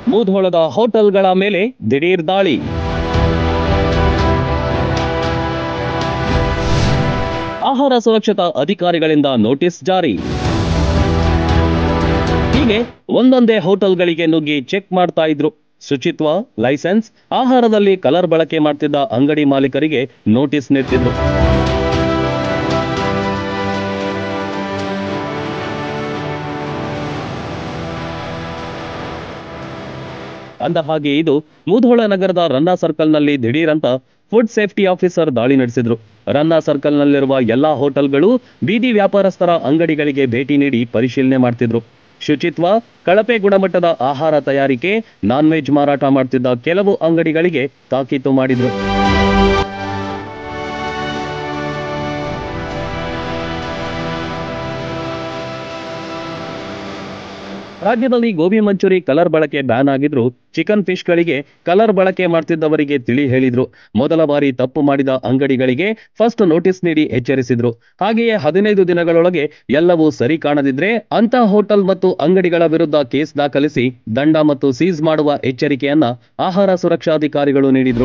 ಮುಧೋಳದ ಹೋಟೆಲ್ಗಳ ಮೇಲೆ ದಿಢೀರ್ ದಾಳಿ ಆಹಾರ ಸುರಕ್ಷತಾ ಅಧಿಕಾರಿಗಳಿಂದ ನೋಟಿಸ್ ಜಾರಿ ಹೀಗೆ ಒಂದೊಂದೇ ಹೋಟೆಲ್ಗಳಿಗೆ ನುಗ್ಗಿ ಚೆಕ್ ಮಾಡ್ತಾ ಇದ್ರು ಶುಚಿತ್ವ ಲೈಸೆನ್ಸ್ ಆಹಾರದಲ್ಲಿ ಕಲರ್ ಬಳಕೆ ಮಾಡ್ತಿದ್ದ ಅಂಗಡಿ ಮಾಲೀಕರಿಗೆ ನೋಟಿಸ್ ನೀಡ್ತಿದ್ರು ಅಂದ ಹಾಗೆ ಇದು ಮುಧೋಳ ನಗರದ ರನ್ನ ಸರ್ಕಲ್ನಲ್ಲಿ ದಿಢೀರಂತ ಫುಡ್ ಸೇಫ್ಟಿ ಆಫೀಸರ್ ದಾಳಿ ನಡೆಸಿದ್ರು ರನ್ನ ಸರ್ಕಲ್ನಲ್ಲಿರುವ ಎಲ್ಲಾ ಹೋಟೆಲ್ಗಳು ಬೀದಿ ವ್ಯಾಪಾರಸ್ಥರ ಅಂಗಡಿಗಳಿಗೆ ಭೇಟಿ ನೀಡಿ ಪರಿಶೀಲನೆ ಮಾಡ್ತಿದ್ರು ಶುಚಿತ್ವ ಕಳಪೆ ಗುಣಮಟ್ಟದ ಆಹಾರ ತಯಾರಿಕೆ ನಾನ್ ವೆಜ್ ಮಾರಾಟ ಮಾಡ್ತಿದ್ದ ಕೆಲವು ಅಂಗಡಿಗಳಿಗೆ ತಾಕೀತು ಮಾಡಿದ್ರು ರಾಜ್ಯದಲ್ಲಿ ಗೋಬಿ ಮಂಚೂರಿ ಕಲರ್ ಬಳಕೆ ಬ್ಯಾನ್ ಆಗಿದ್ರು ಚಿಕನ್ ಫಿಶ್ಗಳಿಗೆ ಕಲರ್ ಬಳಕೆ ಮಾಡ್ತಿದ್ದವರಿಗೆ ತಿಳಿ ಹೇಳಿದ್ರು ಮೊದಲ ಬಾರಿ ತಪ್ಪು ಮಾಡಿದ ಅಂಗಡಿಗಳಿಗೆ ಫಸ್ಟ್ ನೋಟಿಸ್ ನೀಡಿ ಎಚ್ಚರಿಸಿದ್ರು ಹಾಗೆಯೇ ಹದಿನೈದು ದಿನಗಳೊಳಗೆ ಎಲ್ಲವೂ ಸರಿ ಕಾಣದಿದ್ರೆ ಅಂತ ಹೋಟೆಲ್ ಮತ್ತು ಅಂಗಡಿಗಳ ವಿರುದ್ಧ ಕೇಸ್ ದಾಖಲಿಸಿ ದಂಡ ಮತ್ತು ಸೀಸ್ ಮಾಡುವ ಎಚ್ಚರಿಕೆಯನ್ನ ಆಹಾರ ಸುರಕ್ಷಾಧಿಕಾರಿಗಳು ನೀಡಿದ್ರು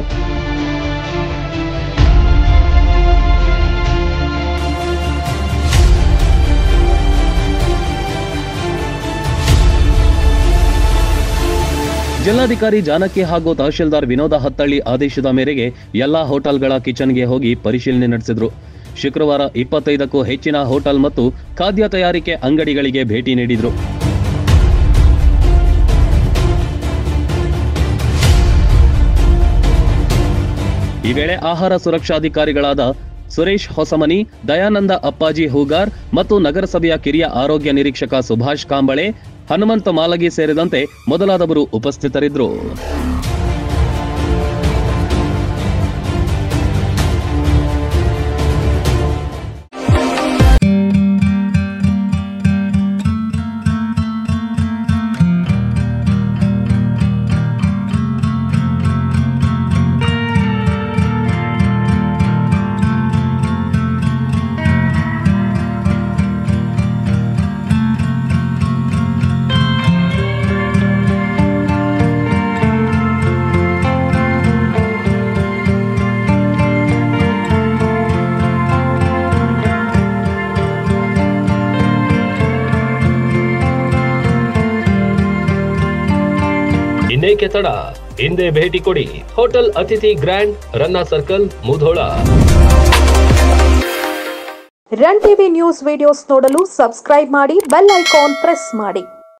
ಜಿಲ್ಲಾಧಿಕಾರಿ ಜಾನಕಿ ಹಾಗೂ ತಹಶೀಲ್ದಾರ್ ವಿನೋದ ಹತ್ತಳ್ಳಿ ಆದೇಶದ ಮೇರೆಗೆ ಎಲ್ಲಾ ಹೋಟೆಲ್ಗಳ ಕಿಚನ್ಗೆ ಹೋಗಿ ಪರಿಶೀಲನೆ ನಡೆಸಿದ್ರು ಶುಕ್ರವಾರ ಇಪ್ಪತ್ತೈದಕ್ಕೂ ಹೆಚ್ಚಿನ ಹೋಟೆಲ್ ಮತ್ತು ಖಾದ್ಯ ತಯಾರಿಕೆ ಅಂಗಡಿಗಳಿಗೆ ಭೇಟಿ ನೀಡಿದ್ರು ಈ ವೇಳೆ ಆಹಾರ ಸುರಕ್ಷಾಧಿಕಾರಿಗಳಾದ ಸುರೇಶ್ ಹೊಸಮನಿ ದಯಾನಂದ ಅಪ್ಪಾಜಿ ಹೂಗಾರ್ ಮತ್ತು ನಗರಸಭೆಯ ಕಿರಿಯ ಆರೋಗ್ಯ ನಿರೀಕ್ಷಕ ಸುಭಾಷ್ ಕಾಂಬಳೆ ಹನುಮಂತ ಮಾಲಗಿ ಸೇರಿದಂತೆ ಮೊದಲಾದವರು ಉಪಸ್ಥಿತರಿದ್ದರು ಇನ್ನೇಕೆ ತಡ ಹಿಂದೆ ಭೇಟಿ ಕೊಡಿ hotel Atithi grand Ranna circle Mudhol run TV news videos ನೋಡಲು ಸಬ್ಸ್ಕ್ರೈಬ್ ಮಾಡಿ ಬೆಲ್ ಐಕಾನ್ ಪ್ರೆಸ್ ಮಾಡಿ